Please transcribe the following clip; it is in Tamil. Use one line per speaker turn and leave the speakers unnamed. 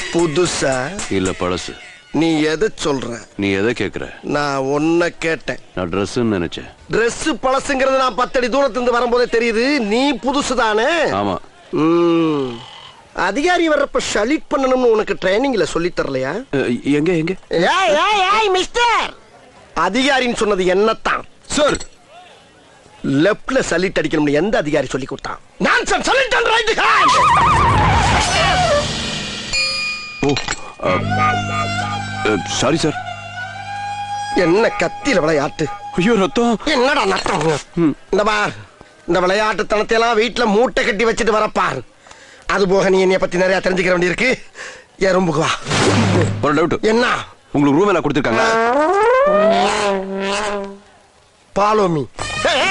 புதுசா
இல்ல பழசு
நீ எதை சொல்ற
நீ எதை கேக்குற
நான் ஒன்ன கேட்டேன்
நான் ட்ரெஸ்ன்னு நினைச்சேன்
Dress பழசுங்கிறது நான் பத்தடி தூரத்துல இருந்து வரும்போதே தெரியுது நீ புதுசு தானே
ஆமா
ம். அதிகாரி வர்றப்ப ஷலிட் பண்ணணும்னு உனக்கு ட்ரைனிங்ல சொல்லி தரலையா
அஹ், எங்க எங்க
ஏய் ஏய் ஏய் மிஸ்டர் அதிகாரின்னு சொன்னது என்னத்தான்
சார்
லெஃப்ட்ல சலிட் அடிக்கணும்னு எந்த அதிகாரி சொல்லி கொடுத்தான் nonsense salute and right hand
oh sorry sir
என்ன கத்தியில விளையாட்டு
ஐயோ ரத்தம்
என்னடா நட்டம் இந்த பார் இந்த விளையாட்டுத்தனத்தை எல்லாம் வீட்டுல மூட்டை கட்டி வச்சுட்டு வரப்பார் அது போக நீ என்னைய பத்தி நிறைய தெரிஞ்சுக்கிற வேண்டியிருக்கு என் ரூமுக்கு வா
ஒரு டவுட்
என்ன
உங்களுக்கு ரூம் எல்லாம் கொடுத்துருக்காங்க
பாலோமி